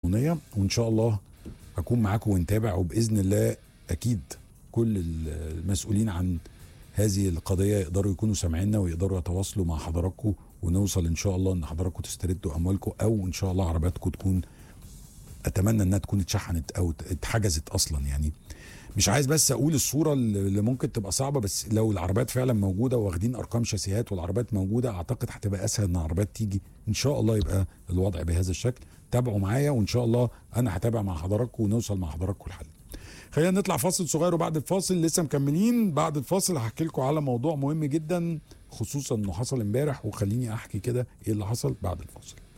التليفونيه وان شاء الله هكون معاكم ونتابع وباذن الله اكيد كل المسؤولين عن هذه القضيه يقدروا يكونوا سامعيننا ويقدروا يتواصلوا مع حضراتكم ونوصل ان شاء الله ان حضراتكم تستردوا اموالكم او ان شاء الله عربياتكم تكون اتمنى انها تكون اتشحنت او اتحجزت اصلا يعني مش عايز بس اقول الصوره اللي ممكن تبقى صعبه بس لو العربيات فعلا موجوده واخدين ارقام شاسيهات والعربيات موجوده اعتقد هتبقى اسهل ان العربيات تيجي ان شاء الله يبقى الوضع بهذا الشكل تابعوا معايا وان شاء الله انا هتابع مع حضراتكم ونوصل مع حضراتكم الحل خلينا نطلع فاصل صغير وبعد الفاصل لسه مكملين بعد الفاصل هحكي لكم على موضوع مهم جدا خصوصا انه حصل امبارح وخليني احكي كده ايه اللي حصل بعد الفاصل